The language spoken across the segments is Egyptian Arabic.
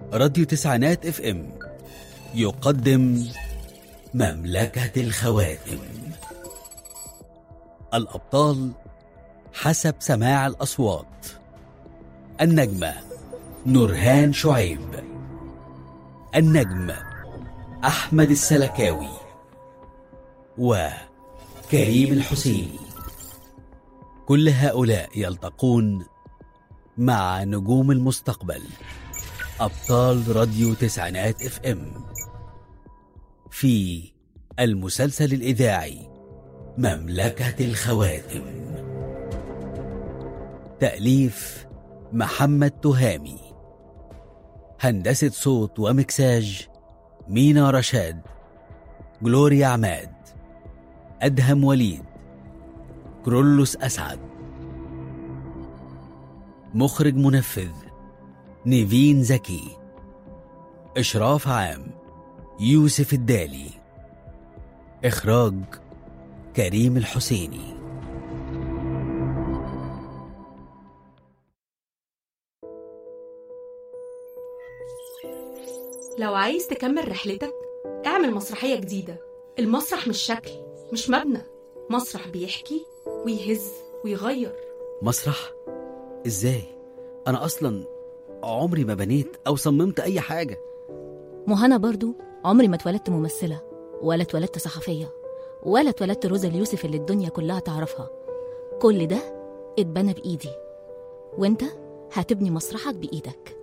راديو تسعينات اف ام يقدم مملكة الخواتم الأبطال حسب سماع الأصوات النجمة نورهان شعيب النجم أحمد السلكاوي وكريم الحسيني كل هؤلاء يلتقون مع نجوم المستقبل أبطال راديو تسعينات اف ام في المسلسل الإذاعي مملكة الخواتم تأليف محمد تهامي هندسة صوت ومكساج مينا رشاد جلوريا عماد أدهم وليد كرولوس أسعد مخرج منفذ نيفين زكي إشراف عام يوسف الدالي إخراج كريم الحسيني لو عايز تكمل رحلتك اعمل مسرحية جديدة المسرح مش شكل مش مبنى مسرح بيحكي ويهز ويغير مسرح إزاي أنا أصلا عمري ما بنيت أو صممت أي حاجة مهنا برضو عمري ما اتولدت ممثلة ولا اتولدت صحفية ولا اتولدت روزا اليوسف اللي الدنيا كلها تعرفها كل ده اتبنى بإيدي وانت هتبني مسرحك بإيدك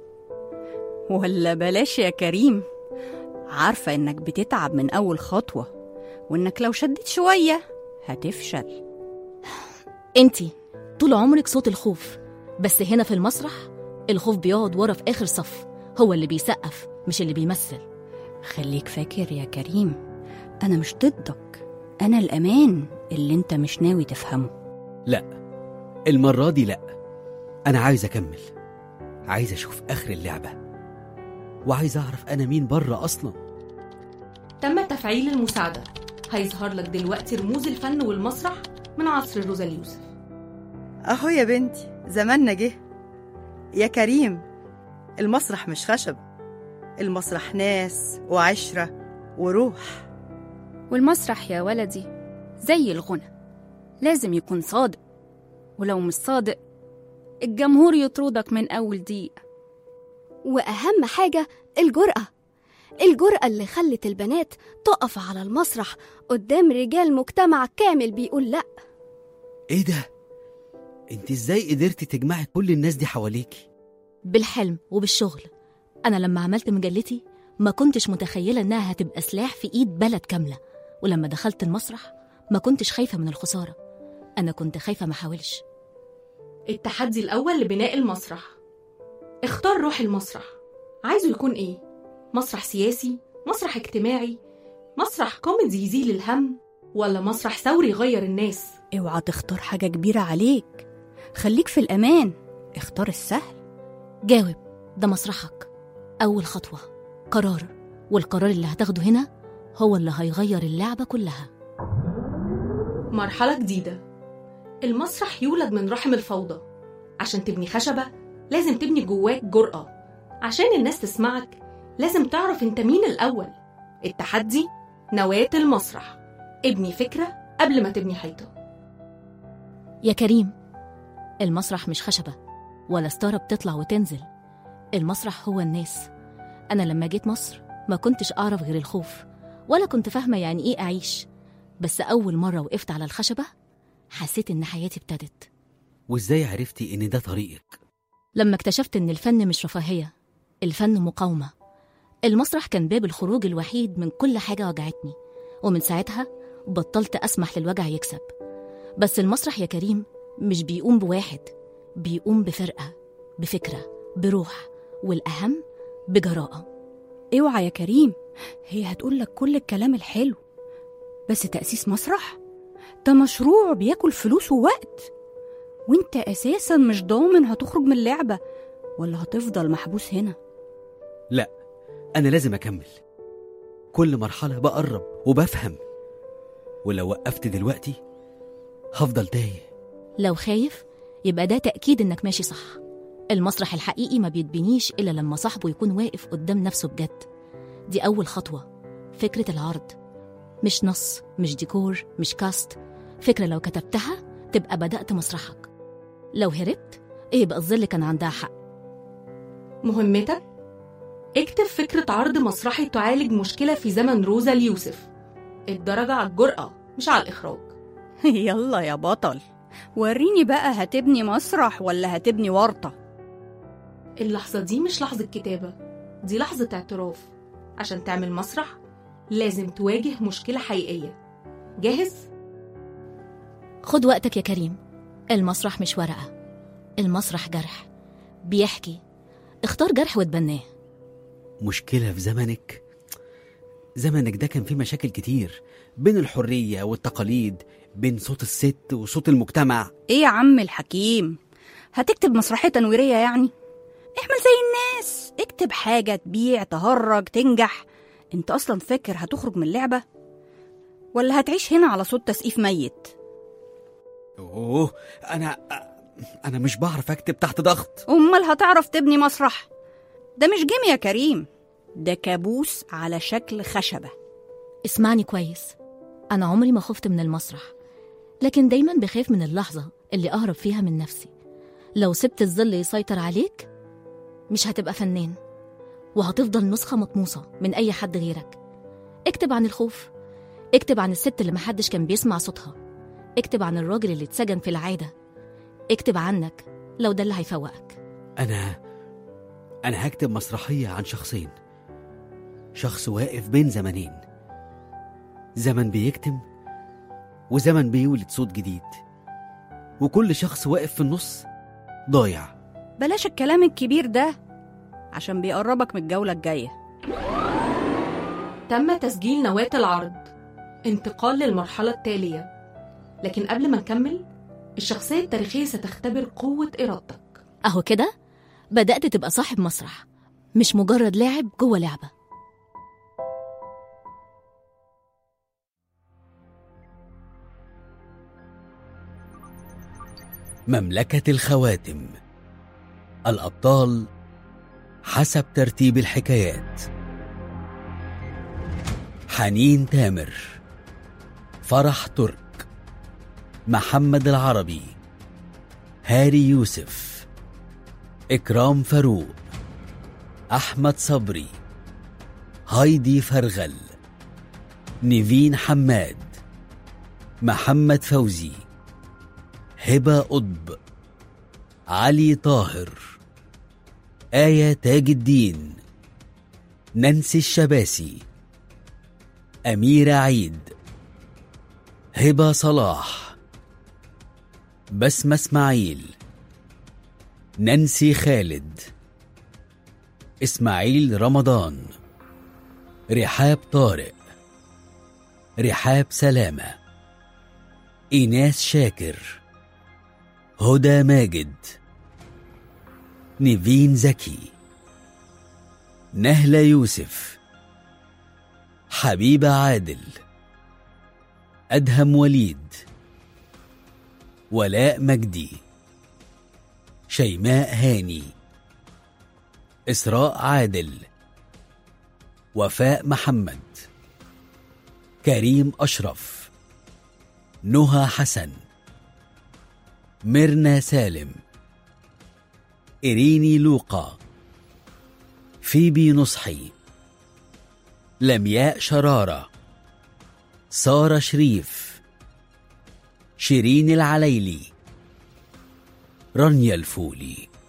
ولا بلاش يا كريم عارفة إنك بتتعب من أول خطوة وإنك لو شديت شوية هتفشل انتي طول عمرك صوت الخوف بس هنا في المسرح الخوف بيقعد ورا في آخر صف هو اللي بيسقف مش اللي بيمثل خليك فاكر يا كريم أنا مش ضدك أنا الأمان اللي أنت مش ناوي تفهمه لا المرة دي لا أنا عايز أكمل عايز أشوف آخر اللعبة وعايز أعرف أنا مين بره أصلا تم تفعيل المساعدة هيظهر لك دلوقتي رموز الفن والمسرح من عصر روزا اليوسف أهو يا بنتي زماننا جه يا كريم المسرح مش خشب المسرح ناس وعشرة وروح والمسرح يا ولدي زي الغنى لازم يكون صادق ولو مش صادق الجمهور يطردك من أول دقيقة وأهم حاجة الجرأة الجرأة اللي خلت البنات تقف على المسرح قدام رجال مجتمع كامل بيقول لأ إيه ده؟ أنت إزاي قدرتي تجمعي كل الناس دي حواليكي؟ بالحلم وبالشغل أنا لما عملت مجلتي ما كنتش متخيلة إنها هتبقى سلاح في إيد بلد كاملة ولما دخلت المسرح ما كنتش خايفة من الخسارة أنا كنت خايفة ما أحاولش التحدي الأول لبناء المسرح اختار روح المسرح عايزه يكون إيه؟ مسرح سياسي؟ مسرح اجتماعي؟ مسرح كوميدي يزيل الهم؟ ولا مسرح ثوري يغير الناس؟ اوعى تختار حاجة كبيرة عليك خليك في الأمان اختار السهل جاوب ده مسرحك أول خطوة قرار والقرار اللي هتاخده هنا هو اللي هيغير اللعبة كلها مرحلة جديدة المسرح يولد من رحم الفوضى عشان تبني خشبة لازم تبني جواك جرأة عشان الناس تسمعك لازم تعرف انت مين الأول التحدي نواة المسرح ابني فكرة قبل ما تبني حيطة يا كريم المسرح مش خشبة ولا ستارة بتطلع وتنزل المسرح هو الناس أنا لما جيت مصر ما كنتش أعرف غير الخوف ولا كنت فاهمة يعني إيه أعيش بس أول مرة وقفت على الخشبة حسيت إن حياتي ابتدت وإزاي عرفتي إن ده طريقك؟ لما اكتشفت إن الفن مش رفاهية الفن مقاومة المسرح كان باب الخروج الوحيد من كل حاجة وجعتني ومن ساعتها بطلت أسمح للوجع يكسب بس المسرح يا كريم مش بيقوم بواحد بيقوم بفرقة بفكرة بروح والأهم بجراءة اوعى يا كريم هي هتقول لك كل الكلام الحلو بس تأسيس مسرح ده مشروع بياكل فلوس ووقت وانت أساسا مش ضامن هتخرج من اللعبة ولا هتفضل محبوس هنا لا أنا لازم أكمل كل مرحلة بقرب وبفهم ولو وقفت دلوقتي هفضل تايه لو خايف يبقى ده تأكيد إنك ماشي صح المسرح الحقيقي ما بيتبنيش إلا لما صاحبه يكون واقف قدام نفسه بجد دي أول خطوة فكرة العرض مش نص مش ديكور مش كاست فكرة لو كتبتها تبقى بدأت مسرحك لو هربت يبقى الظل كان عندها حق مهمتك اكتب فكرة عرض مسرحي تعالج مشكلة في زمن روزا ليوسف الدرجة على الجرأة مش على الإخراج يلا يا بطل وريني بقى هتبني مسرح ولا هتبني ورطة اللحظة دي مش لحظة كتابة دي لحظة اعتراف عشان تعمل مسرح لازم تواجه مشكلة حقيقية جاهز؟ خد وقتك يا كريم المسرح مش ورقة المسرح جرح بيحكي اختار جرح وتبناه مشكلة في زمنك زمنك ده كان فيه مشاكل كتير بين الحرية والتقاليد بين صوت الست وصوت المجتمع ايه يا عم الحكيم هتكتب مسرحية تنويرية يعني اعمل زي الناس اكتب حاجة تبيع تهرج تنجح انت اصلا فاكر هتخرج من اللعبة ولا هتعيش هنا على صوت تسقيف ميت اوه انا انا مش بعرف اكتب تحت ضغط امال هتعرف تبني مسرح ده مش جيم يا كريم ده كابوس على شكل خشبة اسمعني كويس أنا عمري ما خفت من المسرح لكن دايما بخاف من اللحظة اللي أهرب فيها من نفسي لو سبت الظل يسيطر عليك مش هتبقى فنان وهتفضل نسخة مطموسة من أي حد غيرك اكتب عن الخوف اكتب عن الست اللي محدش كان بيسمع صوتها اكتب عن الراجل اللي اتسجن في العادة اكتب عنك لو ده اللي هيفوقك انا انا هكتب مسرحية عن شخصين شخص واقف بين زمنين زمن بيكتم وزمن بيولد صوت جديد وكل شخص واقف في النص ضايع بلاش الكلام الكبير ده عشان بيقربك من الجولة الجاية تم تسجيل نواة العرض انتقال للمرحلة التالية لكن قبل ما نكمل الشخصية التاريخية ستختبر قوة إرادتك أهو كده بدأت تبقى صاحب مسرح مش مجرد لاعب جوه لعبة مملكة الخواتم الأبطال حسب ترتيب الحكايات حنين تامر فرح ترك محمد العربي هاري يوسف إكرام فاروق أحمد صبري هايدي فرغل نيفين حماد محمد فوزي هبة قطب علي طاهر آية تاج الدين نانسي الشباسي أميرة عيد هبة صلاح بسمة اسماعيل نانسي خالد إسماعيل رمضان رحاب طارق رحاب سلامة إيناس شاكر هدى ماجد نيفين زكي نهلة يوسف حبيبة عادل أدهم وليد ولاء مجدي شيماء هاني إسراء عادل وفاء محمد كريم أشرف نهى حسن ميرنا سالم إريني لوقا فيبي نصحي لمياء شرارة سارة شريف شيرين العليلي رانيا الفولي